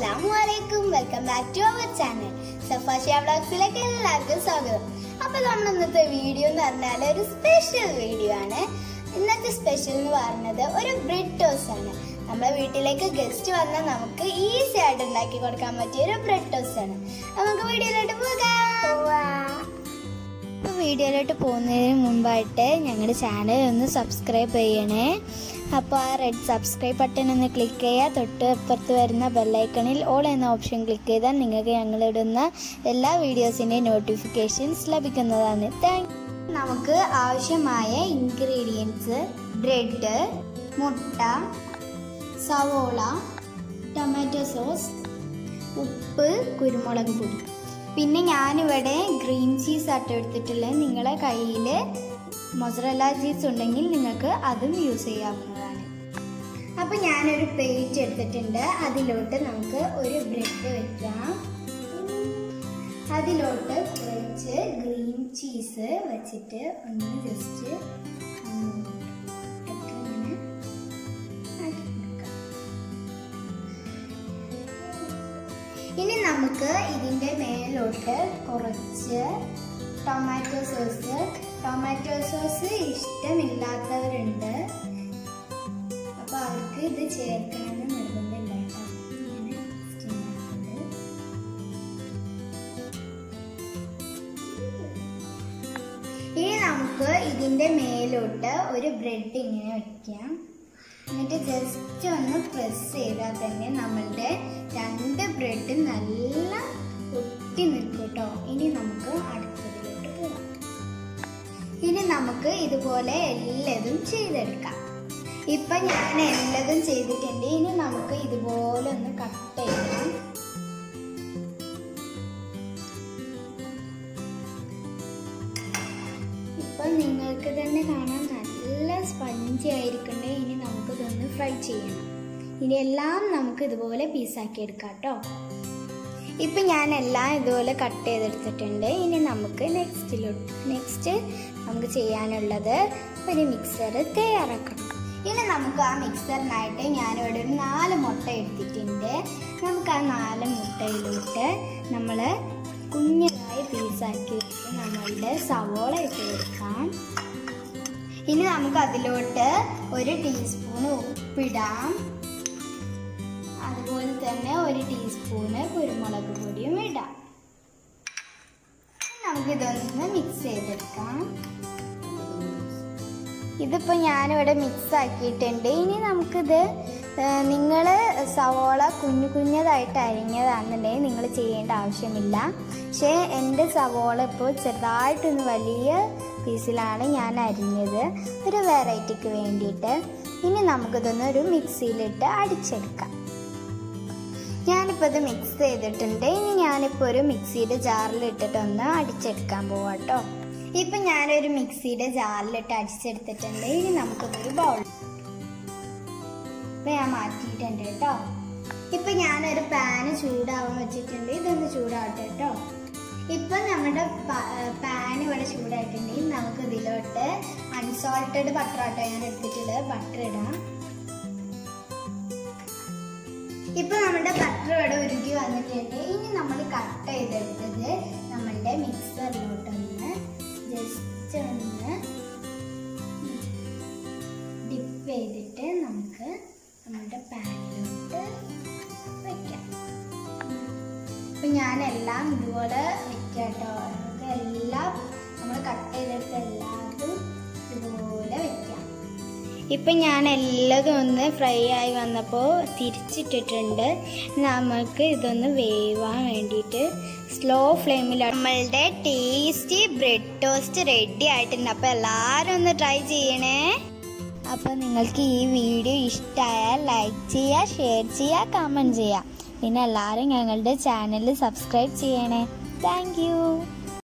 അസ്സാം വലൈക്കും welcome back to our channel Safashiya വ്ളോഗ്സിലേക്ക് എല്ലാവർക്കും സ്വാഗതം അപ്പൊ നമ്മൾ ഇന്നത്തെ വീഡിയോ എന്ന് പറഞ്ഞാൽ ഒരു സ്പെഷ്യൽ വീഡിയോ ആണ് ഇന്നത്തെ സ്പെഷ്യൽ എന്ന് പറയുന്നത് ഒരു ബ്രെഡ് ടോസ്റ്റ് ആണ് നമ്മുടെ വീട്ടിലേക്ക് ഗസ്റ്റ് വന്നാൽ നമുക്ക് ഈസി ആയിട്ട് ഉണ്ടാക്കി കൊടുക്കാൻ പറ്റിയ ഒരു ബ്രെഡ് ടോസ്റ്റ് ആണ് നമുക്ക് വീഡിയോയിലോട്ട് പോകാം അപ്പോൾ വീഡിയോയിലോട്ട് പോകുന്നതിന് മുമ്പായിട്ട് ഞങ്ങളുടെ ചാനൽ ഒന്ന് സബ്സ്ക്രൈബ് ചെയ്യണേ അപ്പോൾ ആ റെഡ് സബ്സ്ക്രൈബ് ബട്ടൺ ഒന്ന് ക്ലിക്ക് ചെയ്യുക തൊട്ട് അപ്പുറത്ത് വരുന്ന ബെല്ലൈക്കണിൽ ഓൾ എന്ന ഓപ്ഷൻ ക്ലിക്ക് ചെയ്താൽ നിങ്ങൾക്ക് ഞങ്ങളിടുന്ന എല്ലാ വീഡിയോസിൻ്റെയും നോട്ടിഫിക്കേഷൻസ് ലഭിക്കുന്നതാണ് താങ്ക് നമുക്ക് ആവശ്യമായ ഇൻഗ്രീഡിയൻസ് ബ്രെഡ് മുട്ട സവോള ടൊമാറ്റോ സോസ് ഉപ്പ് കുരുമുളക് പൊടി പിന്നെ ഞാനിവിടെ ഗ്രീൻ ചീസ് ആട്ടോ എടുത്തിട്ടുള്ളത് നിങ്ങളെ കയ്യിൽ മൊസറല്ല ചീസ് ഉണ്ടെങ്കിൽ നിങ്ങൾക്ക് അതും യൂസ് ചെയ്യാവുന്നതാണ് അപ്പം ഞാനൊരു പ്ലേറ്റ് എടുത്തിട്ടുണ്ട് അതിലോട്ട് നമുക്ക് ഒരു ബ്രെഡ് വെക്കാം അതിലോട്ട് കുറച്ച് ഗ്രീൻ ചീസ് വെച്ചിട്ട് ഒന്ന് ജസ്റ്റ് ഇങ്ങനെ ആക്കി കൊടുക്കാം ഇനി നമുക്ക് ഇതിൻ്റെ മേലോട്ട് കുറച്ച് ടൊമാറ്റോ സോസ് ടൊമാറ്റോ സോസ് ഇഷ്ടമില്ലാത്തവരുണ്ട് അപ്പോൾ അവർക്ക് ഇത് ചേർക്കണമെന്ന് നിർബന്ധമില്ല കേട്ടോ ഇങ്ങനെ just ഉണ്ടാക്കുന്നത്. ഇനി നമുക്ക് ഇതിൻ്റെ മേലോട്ട് ഒരു ബ്രെഡ് ഇങ്ങനെ വെക്കാം എന്നിട്ട് ജസ്റ്റ് ഒന്ന് പ്രസ് ചെയ്താൽ തന്നെ നമ്മളുടെ രണ്ട് ബ്രെഡ് നല്ല ഒട്ടി നിൽക്കും കേട്ടോ ഇനി നമുക്ക് അടുത്തതിലോട്ട് പോകാം ഇനി നമുക്ക് ഇതുപോലെ എല്ലതും ചെയ്തെടുക്കാം ഇപ്പൊ ഞാൻ എല്ലതും ചെയ്തിട്ടുണ്ട് ഇനി നമുക്ക് ഇതുപോലെ ഒന്ന് കട്ട് ചെയ്യാം ഇപ്പൊ നിങ്ങൾക്ക് തന്നെ കാണാൻ നല്ല സ്പഞ്ചി ആയിരിക്കണ്ടേ ഇനി നമുക്ക് ഇതൊന്ന് ഫ്രൈ ചെയ്യണം ഇനി എല്ലാം നമുക്ക് ഇതുപോലെ പീസാക്കി എടുക്കാം കേട്ടോ ഇപ്പൊ ഞാൻ എല്ലാം ഇതുപോലെ കട്ട് ചെയ്തെടുത്തിട്ടുണ്ട് ഇനി നമുക്ക് നെക്സ്റ്റിലോട്ട് നെക്സ്റ്റ് നമുക്ക് ചെയ്യാനുള്ളത് ഒരു മിക്സർ തയ്യാറാക്കണം ഇനി നമുക്ക് ആ മിക്സറിനായിട്ട് ഞാനിവിടെ ഒരു നാല് മുട്ട എടുത്തിട്ടുണ്ട് നമുക്ക് ആ നാല് മുട്ടയിലോട്ട് നമ്മൾ കുഞ്ഞതായി പീസാക്കി വെച്ച് നമ്മളുടെ സവോള ഇട്ട് കൊടുക്കാം ഇനി നമുക്ക് അതിലോട്ട് ഒരു ടീസ്പൂൺ ഉപ്പിടാം അതുപോലെ തന്നെ ഒരു ടീസ്പൂണ് കുരുമുളക് പൊടിയും ഇടാം നമുക്കിതൊന്ന് മിക്സ് ചെയ്തെടുക്കാം ഇതിപ്പോൾ ഞാനിവിടെ മിക്സ് ആക്കിയിട്ടുണ്ട് ഇനി നമുക്കിത് നിങ്ങൾ സവോള കുഞ്ഞു കുഞ്ഞതായിട്ട് അരിഞ്ഞതാണെന്നുണ്ടെങ്കിൽ നിങ്ങൾ ചെയ്യേണ്ട ആവശ്യമില്ല പക്ഷേ എൻ്റെ സവോള ഇപ്പോൾ ചെറുതായിട്ടൊന്ന് വലിയ പീസിലാണ് ഞാൻ അരിഞ്ഞത് ഒരു വെറൈറ്റിക്ക് വേണ്ടിയിട്ട് ഇനി നമുക്കിതൊന്ന് ഒരു മിക്സിയിലിട്ട് അടിച്ചെടുക്കാം ഞാനിപ്പോൾ ഇത് മിക്സ് ചെയ്തിട്ടുണ്ട് ഇനി ഞാനിപ്പോൾ ഒരു മിക്സിയുടെ ജാറിൽ ഇട്ടിട്ടൊന്ന് അടിച്ചെടുക്കാൻ പോവാം കേട്ടോ ഇപ്പം ഞാനൊരു മിക്സിയുടെ ജാറിലിട്ട് അടിച്ചെടുത്തിട്ടുണ്ട് ഇനി നമുക്കിതൊരു ബൗൾ ഇപ്പം ഞാൻ മാറ്റിയിട്ടുണ്ട് കേട്ടോ ഇപ്പം ഞാനൊരു പാന് ചൂടാവാൻ വെച്ചിട്ടുണ്ട് ഇതൊന്ന് ചൂടാവട്ടെ കേട്ടോ ഇപ്പം നമ്മുടെ പാൻ ഇവിടെ ചൂടായിട്ടുണ്ടെങ്കിൽ നമുക്ക് ഇതിലോട്ട് അൺസോൾട്ടഡ് ബട്ടർ ആട്ടോ ഞാൻ എടുത്തിട്ടുള്ളത് ബട്ടർ ഇടാം ഇപ്പൊ നമ്മുടെ ബട്ടർ ഇവിടെ ഉരുക്കി വന്നിട്ടുണ്ട് ഇനി നമ്മൾ കട്ട് ചെയ്തെടുത്തത് നമ്മളുടെ മിക്സറിലോട്ടൊന്ന് ജസ്റ്റ് ഒന്ന് ഡിപ്പ് ചെയ്തിട്ട് നമുക്ക് നമ്മുടെ പാനിലോട്ട് വെക്കാം അപ്പൊ ഞാൻ എല്ലാം ഇതുപോലെ വെക്കാം കേട്ടോ നമുക്ക് എല്ലാം നമ്മൾ കട്ട് ചെയ്തെടുത്ത എല്ലാതും ഇതുപോലെ വെക്കാം ഇപ്പം ഞാൻ എല്ലാതും ഒന്ന് ഫ്രൈ ആയി വന്നപ്പോൾ തിരിച്ചിട്ടിട്ടുണ്ട് നമുക്ക് ഇതൊന്ന് വേവാൻ വേണ്ടിയിട്ട് സ്ലോ ഫ്ലെയിമിൽ നമ്മളുടെ ടേസ്റ്റി ബ്രെഡ് ടോസ്റ്റ് റെഡി ആയിട്ടുണ്ട് അപ്പോൾ എല്ലാവരും ഒന്ന് ട്രൈ ചെയ്യണേ അപ്പോൾ നിങ്ങൾക്ക് ഈ വീഡിയോ ഇഷ്ടമായാൽ ലൈക്ക് ചെയ്യുക ഷെയർ ചെയ്യുക കമൻറ്റ് ചെയ്യുക പിന്നെ എല്ലാവരും ഞങ്ങളുടെ ചാനൽ സബ്സ്ക്രൈബ് ചെയ്യണേ താങ്ക്